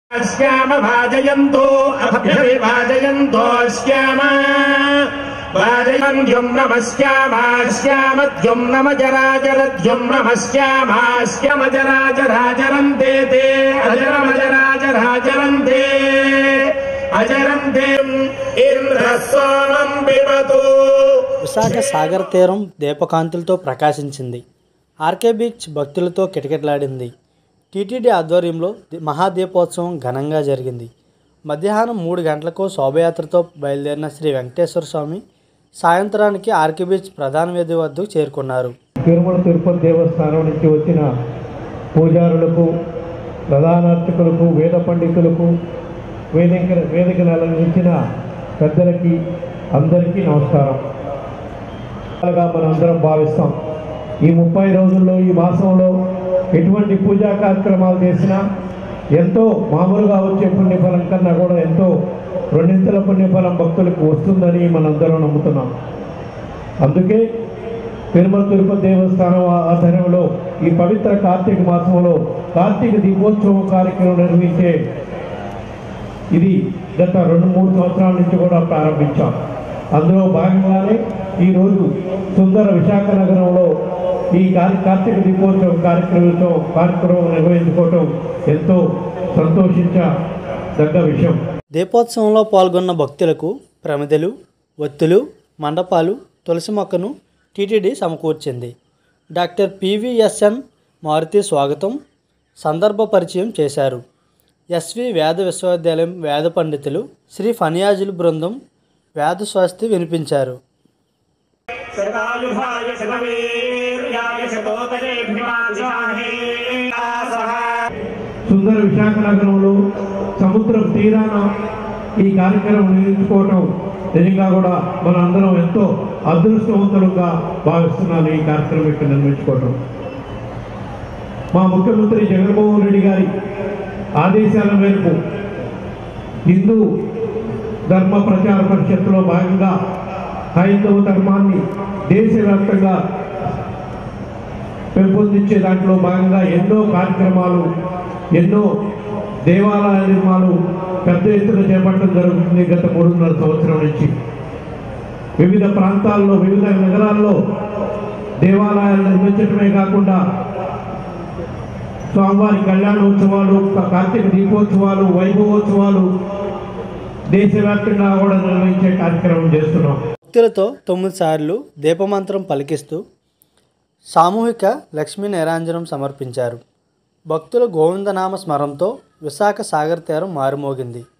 श्याम भाजयन्तो अभ्यभिभाजयन्तो श्याम भाजयन्त्युं नमः श्यामा श्यामद्युं नम जराजरद्युं नमः श्यामा श्यामजराजराजरन्ते ते अजरमजराजराजरन्ते अजरन्ते इन्द्रः सोमं पिबतु విశాఖ సాగర్ తీరం దీపకాంతులతో ప్రకాశించింది ఆర్కే బీచ్ భక్తులతో కిటకిటలాడింది టీటీడీ ఆధ్వర్యంలో ది- మహాదీపోత్సవం ఘనంగా జరిగింది మధ్యాహ్నం మూడు గంటలకు శోభయాత్రతో బయలుదేరిన శ్రీ వెంకటేశ్వర స్వామి సాయంత్రానికి ఆర్కే బీచ్ ప్రధాన వేది వద్దకు చేరుకున్నారు తిరుమల తిరుపతి దేవస్థానం నుంచి వచ్చిన పూజారులకు ప్రధానార్చకులకు వేద పండితులకు వేదిక వేదికను అలంకరించిన పెద్దలకి అందరికీ నమస్కారం గా మనం అందరం భావిస్తాం ఈ ముప్పై రోజుల్లో ఈ మాసంలో ఎటువంటి పూజా కార్యక్రమాలు చేసినా ఎంతో మామూలుగా వచ్చే పుణ్యఫలం కన్నా కూడా ఎంతో రెండింతల పుణ్యఫలం భక్తులకు వస్తుందని మనందరం నమ్ముతున్నాం అందుకే తిరుమల తిరుపతి దేవస్థానం ఆ- ఆధ్వర్యంలో ఈ పవిత్ర కార్తీక మాసంలో కార్తీక దీపోత్సవం కార్యక్రమం నిర్వహించే ఇది గత రెండు మూడు సంవత్సరాల నుంచి కూడా ప్రారంభించాం అందులో భాగంగానే ఈరోజు సుందర విశాఖ నగరంలో ఈ కార్య- కార్తీక దీపోత్సవం కార్యక్రమంతో కార్యక్రమం నిర్వహించుకోవటం ఎంతో సంతోషించదగ్గ విషయం దీపోత్సవంలో పాల్గొన్న భక్తులకు ప్రమిదలు ఒత్తులు మండపాలు తులసి మొక్కను టీటీడీ సమకూర్చింది డాక్టర్ పివిఎస్ఎన్ మారుతి స్వాగతం సందర్భ పరిచయం చేశారు ఎస్వి వేద విశ్వవిద్యాలయం వేద పండితులు శ్రీ ఫనియాజుల బృందం వేద స్వస్తి వినిపించారు శతాయుధాయ శతవీర్యాయ శతోదరేభిమాభిషాహే సుందర విశాఖ నగరంలో సముద్రం తీరాన ఈ కార్యక్రమం నిర్వహించుకోవటం నిజంగా కూడా మన అందరం ఎంతో అదృష్టవంతులుగా భావిస్తున్నాను ఈ కార్యక్రమం ఇక్కడ నిర్వహించుకోవటం మా ముఖ్యమంత్రి జగన్మోహన్ రెడ్డి గారి ఆదేశాల మేరకు హిందూ ధర్మ ప్రచార పరిషత్తులో భాగంగా హైందవ ధర్మాన్ని దేశవ్యాప్తంగా పెంపొందించే దాంట్లో భాగంగా ఎన్నో కార్యక్రమాలు ఎన్నో దేవాలయ నిర్మాణాలు పెద్ద ఎత్తున చేపట్టడం జరుగుతుంది గత మూడున్నర సంవత్సరం నుంచి వివిధ ప్రాంతాల్లో వివిధ నగరాల్లో దేవాలయాలు నిర్మించడమే కాకుండా స్వామివారి కళ్యాణోత్సవాలు కార్తీక దీపోత్సవాలు వైభవోత్సవాలు దేశవ్యాప్తంగా కూడా నిర్వహించే కార్యక్రమం చేస్తున్నాం భక్తులతో తొమ్మిది సార్లు దీపమంత్రం పలికిస్తూ సామూహిక లక్ష్మీ నిరాంజనం సమర్పించారు భక్తుల గోవిందనామ స్మరంతో విశాఖ సాగర్ తీరం మారుమోగింది